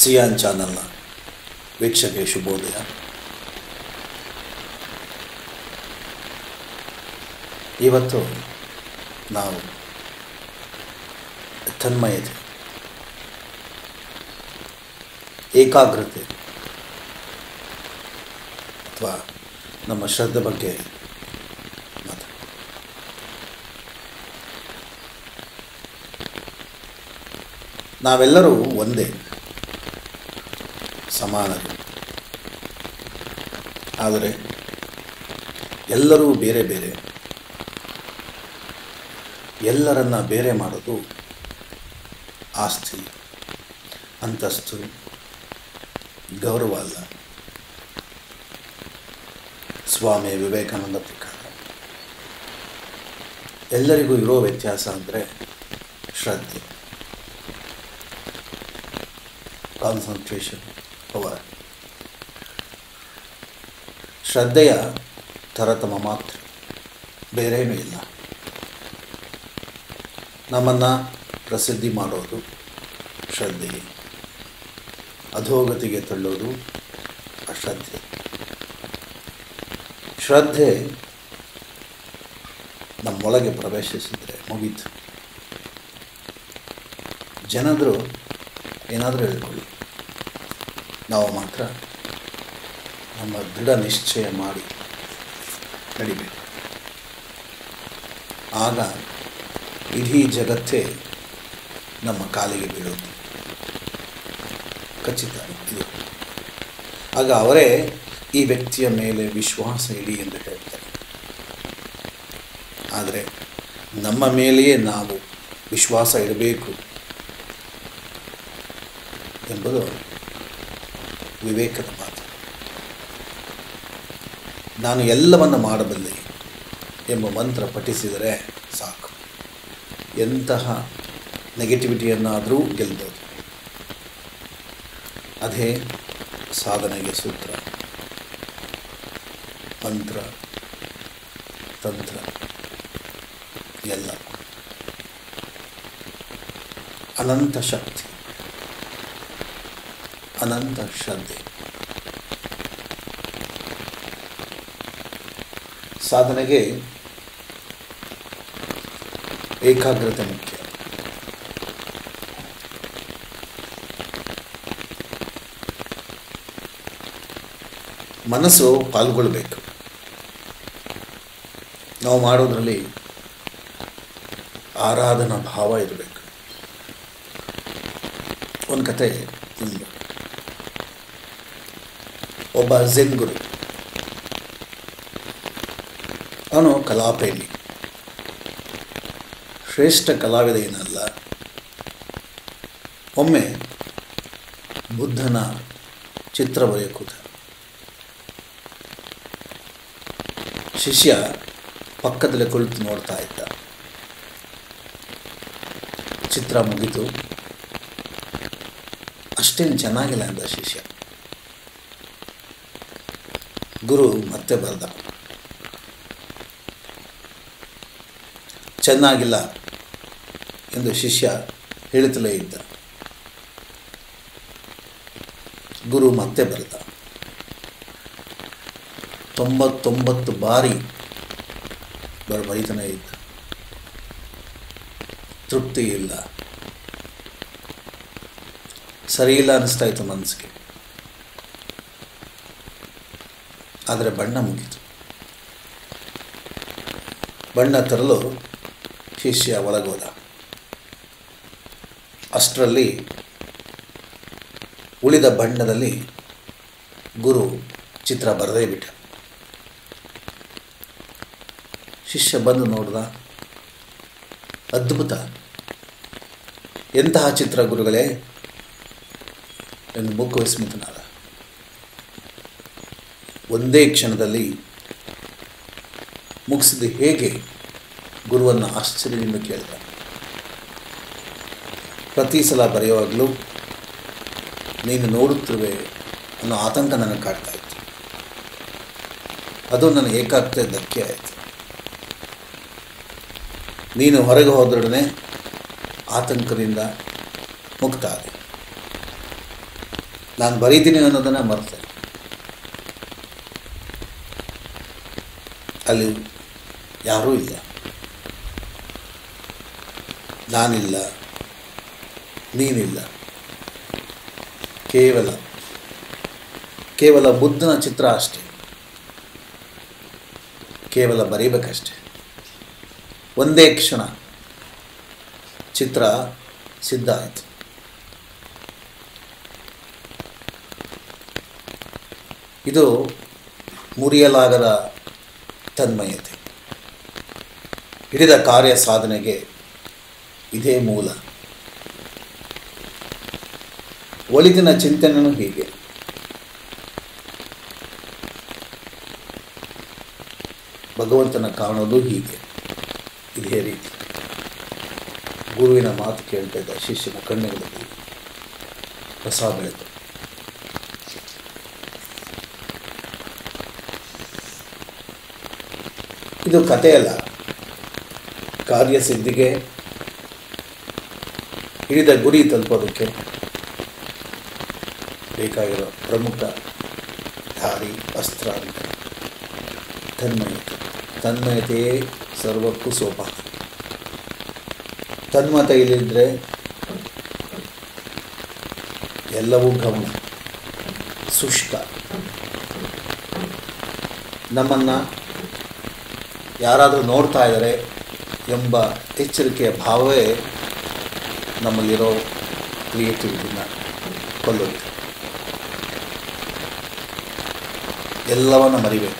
Xi'an ಚಾನಲ್ನ ವೀಕ್ಷಕರಿಗೆ ಶುಭೋದಯ ಇವತ್ತು ನಾವು ತನ್ಮಯತೆ ಏಕಾಗ್ರತೆ ಅಥವಾ ನಮ್ಮ ಶ್ರದ್ಧೆ ಬಗ್ಗೆ ಮಾತಾಡ ನಾವೆಲ್ಲರೂ ಒಂದೇ ಸಮಾನರು ಆದರೆ ಎಲ್ಲರೂ ಬೇರೆ ಬೇರೆ ಎಲ್ಲರನ್ನ ಬೇರೆ ಮಾಡೋದು ಆಸ್ತಿ ಅಂತಸ್ತು ಗೌರವ ಅಲ್ಲ ಸ್ವಾಮಿ ವಿವೇಕಾನಂದ ಪ್ರಕಾರ ಎಲ್ಲರಿಗೂ ಇರೋ ವ್ಯತ್ಯಾಸ ಅಂದರೆ ಶ್ರದ್ಧೆ ಕಾನ್ಸಂಟ್ರೇಷನ್ ಪವರ್ ಶ್ರದ್ಧೆಯ ತರತಮ ಮಾತ್ರ ಬೇರೇನೂ ಇಲ್ಲ ನಮ್ಮನ್ನು ಪ್ರಸಿದ್ಧಿ ಮಾಡೋದು ಶ್ರದ್ಧೆ ಅಧೋಗತಿಗೆ ತಳ್ಳೋದು ಅಶ್ರದ್ಧೆ ಶ್ರದ್ಧೆ ನಮ್ಮೊಳಗೆ ಪ್ರವೇಶಿಸಿದರೆ ಮುಗೀತು ಜನರು ಏನಾದರೂ ಹೇಳ್ಕೊಳ್ಳಿ ನಾವು ಮಾತ್ರ ನಮ್ಮ ದೃಢ ನಿಶ್ಚಯ ಮಾಡಿ ನಡಿಬೇಕು ಆಗ ಇಡೀ ಜಗತ್ತೇ ನಮ್ಮ ಕಾಲಿಗೆ ಬೀಳುತ್ತೆ ಖಚಿತ ಇದು ಆಗ ಅವರೇ ಈ ವ್ಯಕ್ತಿಯ ಮೇಲೆ ವಿಶ್ವಾಸ ಇಡಿ ಎಂದು ಹೇಳ್ತಾರೆ ಆದರೆ ನಮ್ಮ ಮೇಲೆಯೇ ನಾವು ವಿಶ್ವಾಸ ಇಡಬೇಕು ಎಂಬುದು ವಿವೇಕದ ಮಾತು ನಾನು ಎಲ್ಲವನ್ನು ಮಾಡಬಲ್ಲೆ ಎಂಬ ಮಂತ್ರ ಪಠಿಸಿದರೆ ಸಾಕು ಎಂತಹ ನೆಗೆಟಿವಿಟಿಯನ್ನಾದರೂ ಗೆಲ್ಲಬಹುದು ಅದೇ ಸಾಧನೆಗೆ ಸೂತ್ರ ಮಂತ್ರ ತಂತ್ರ ಎಲ್ಲ ಅನಂತ ಶಕ್ತಿ ಅನಂತ ಶ್ರದ್ಧೆ ಸಾಧನೆಗೆ ಏಕಾಗ್ರತೆ ಮುಖ್ಯ ಮನಸ್ಸು ಪಾಲ್ಗೊಳ್ಬೇಕು ನಾವು ಮಾಡೋದ್ರಲ್ಲಿ ಆರಾಧನಾ ಭಾವ ಇರಬೇಕು ಒಂದು ಕತೆ ನಿಮ್ದು ಒಬ್ಬ ಝೆನ್ ಗುರು ಅವನು ಕಲಾಪ್ರೇಮಿ ಶ್ರೇಷ್ಠ ಕಲಾವಿದ ಏನಲ್ಲ ಒಮ್ಮೆ ಬುದ್ಧನ ಚಿತ್ರ ಬರೆಯ ಕೂತ ಶಿಷ್ಯ ಪಕ್ಕದಲ್ಲೇ ಕುಳಿತು ನೋಡ್ತಾ ಇದ್ದ ಚಿತ್ರ ಮುಗಿತು ಅಷ್ಟೇನು ಚೆನ್ನಾಗಿಲ್ಲ ಅಂದ ಶಿಷ್ಯ ಗುರು ಮತ್ತೆ ಬರೆದ ಚೆನ್ನಾಗಿಲ್ಲ ಎಂದು ಶಿಷ್ಯ ಹೇಳುತ್ತಲೇ ಇದ್ದ ಗುರು ಮತ್ತೆ ಬರೆದ ತೊಂಬತ್ತೊಂಬತ್ತು ಬಾರಿ ಬರ ಬರಿತಾನೆ ಇದ್ದ ತೃಪ್ತಿ ಇಲ್ಲ ಸರಿ ಇಲ್ಲ ಅನ್ನಿಸ್ತಾ ಇತ್ತು ಮನಸ್ಸಿಗೆ ಆದರೆ ಬಣ್ಣ ಮುಗೀತು ಬಣ್ಣ ತರಲು ಶಿಷ್ಯ ಒಳಗೋದ ಅಷ್ಟರಲ್ಲಿ ಉಳಿದ ಬಣ್ಣದಲ್ಲಿ ಗುರು ಚಿತ್ರ ಬರದೇ ಬಿಟ್ಟ ಶಿಷ್ಯ ಬಂದು ನೋಡ್ದ ಅದ್ಭುತ ಎಂತಹ ಚಿತ್ರ ಗುರುಗಳೇ ಎಂದು ಮುಖ ವಿಸ್ಮಿತನಾದ ಒಂದೇ ಕ್ಷಣದಲ್ಲಿ ಮುಗಿಸಿದ ಹೇಗೆ ಗುರುವನ್ನು ಆಶ್ಚರ್ಯದಿಂದ ಕೇಳಿದ ಪ್ರತಿ ಸಲ ಬರೆಯುವಾಗಲೂ ನೀನು ನೋಡುತ್ತಿರುವೆ ಅನ್ನೋ ಆತಂಕ ನನಗೆ ಕಾಡ್ತಾ ಇತ್ತು ಅದು ನನ್ನ ಏಕಾಗ್ರತೆ ಧಕ್ಕೆ ಆಯಿತು ನೀನು ಹೊರಗೆ ಹೋದೊಡನೆ ಆತಂಕದಿಂದ ಮುಕ್ತ ಆದೆ ನಾನು ಬರೀತೀನಿ ಅನ್ನೋದನ್ನು ಮರೆತೆ ಅಲ್ಲಿ ಯಾರೂ ಇಲ್ಲ ನಾನಿಲ್ಲ ನೀನಿಲ್ಲ ಕೇವಲ ಕೇವಲ ಬುದ್ಧನ ಚಿತ್ರ ಅಷ್ಟೇ ಕೇವಲ ಬರೀಬೇಕಷ್ಟೆ ಒಂದೇ ಕ್ಷಣ ಚಿತ್ರ ಸಿದ್ಧ ಆಯಿತು ಇದು ಮುರಿಯಲಾಗದ ತನ್ಮಯತೆ ಹಿಡಿದ ಕಾರ್ಯ ಸಾಧನೆಗೆ ಇದೇ ಮೂಲ ಒಳಿತಿನ ಚಿಂತನೆಯೂ ಹೀಗೆ ಭಗವಂತನ ಕಾಣೋದು ಹೀಗೆ ಇದೇ ರೀತಿ ಗುರುವಿನ ಮಾತು ಕೇಳ್ತಾ ಇದ್ದ ಶಿಷ್ಯನ ಕಣ್ಣುಗಳಲ್ಲಿ ಹೊಸ ಬೆಳೆದು ಇದು ಕಥೆಯಲ್ಲ ಕಾರ್ಯಸಿದ್ಧಿಗೆ ಹಿಡಿದ ಗುರಿ ತಲುಪೋದಕ್ಕೆ ಬೇಕಾಗಿರೋ ಪ್ರಮುಖ ದಾರಿ ಅಸ್ತ್ರ ಅಂತ ತನ್ಮಯತೆ ತನ್ಮಯತೆಯೇ ಸರ್ವಕ್ಕೂ ಸೋಪಾನ ತನ್ಮತ ಇಲ್ಲಿದ್ದರೆ ಎಲ್ಲವೂ ಗಮನ ಶುಷ್ಕ ನಮ್ಮನ್ನು ಯಾರಾದರೂ ನೋಡ್ತಾ ಇದ್ದಾರೆ ಎಂಬ ಎಚ್ಚರಿಕೆಯ ಭಾವವೇ ನಮ್ಮಲ್ಲಿರೋ ಕ್ರಿಯೇಟಿವಿಟಿನ ಕೊಲ್ಲುತ್ತೆ ಎಲ್ಲವನ್ನು ಮರಿಬೇಕು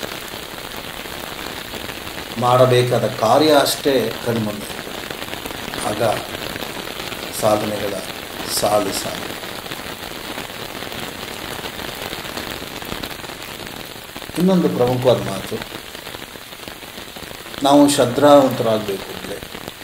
ಮಾಡಬೇಕಾದ ಕಾರ್ಯ ಅಷ್ಟೇ ಕಣ್ಮುಂದೆ ಆಗ ಸಾಧನೆಗಳ ಸಾಲು ಸಾಲು ಇನ್ನೊಂದು ಪ್ರಮುಖವಾದ ಮಾತು ನಾವು ಶ್ರದ್ಧಾವಂತರಾಗಬೇಕು ಅಂದರೆ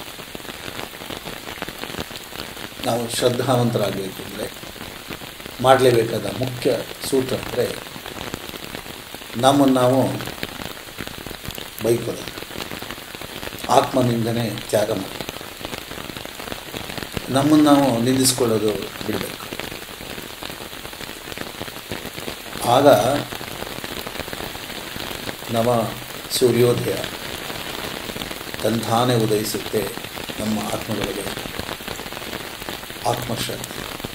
ನಾವು ಶ್ರದ್ಧಾವಂತರಾಗಬೇಕು ಅಂದರೆ ಮಾಡಲೇಬೇಕಾದ ಮುಖ್ಯ ಸೂತ್ರ ಅಂದರೆ ನಮ್ಮನ್ನು ನಾವು ಬೈಕೊಳ್ಳೋದು ಆತ್ಮನಿಂದನೇ ತ್ಯಾಗ ಮಾಡಿ ನಮ್ಮನ್ನು ನಾವು ನಿಂದಿಸ್ಕೊಳ್ಳೋದು ಬಿಡಬೇಕು ಆಗ ನವ ಸೂರ್ಯೋದಯ ತಂತಾನೇ ಉದಯಿಸುತ್ತೆ ನಮ್ಮ ಆತ್ಮಗಳಿಗೆ ಆತ್ಮಶ್ರದ್ಧೆ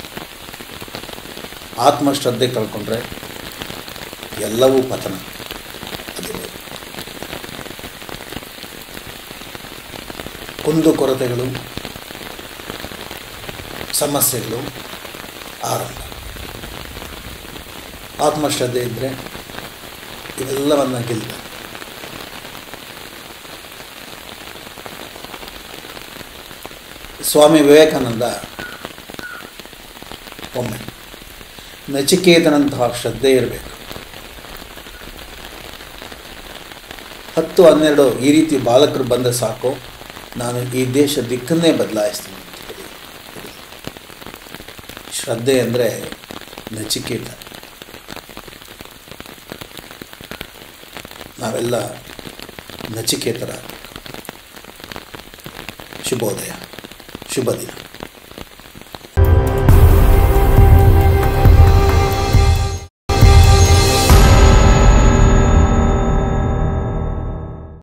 ಆತ್ಮಶ್ರದ್ಧೆ ಕಳ್ಕೊಂಡ್ರೆ ಎಲ್ಲವೂ ಪತನ ಅದೇ ಕುಂದು ಕೊರತೆಗಳು ಸಮಸ್ಯೆಗಳು ಆರಂಭ ಆತ್ಮಶ್ರದ್ಧೆ ಇದ್ದರೆ ಇವೆಲ್ಲವನ್ನು ಗೆಲ್ತಾರೆ ಸ್ವಾಮಿ ವಿವೇಕಾನಂದ ಒಮ್ಮೆ ನಚಿಕೇತನಂತಹ ಶ್ರದ್ಧೆ ಇರಬೇಕು ಹತ್ತು ಹನ್ನೆರಡು ಈ ರೀತಿ ಬಾಲಕರು ಬಂದ ಸಾಕು ನಾನು ಈ ದೇಶ ದಿಕ್ಕನ್ನೇ ಬದಲಾಯಿಸ್ತೀನಿ ಅಂತ ಹೇಳಿ ಶ್ರದ್ಧೆ ಅಂದರೆ ನಚಿಕೇತ ನಾವೆಲ್ಲ ನಚಿಕೇತರ ಶುಭೋದಯ ಶುಭ ದಿನ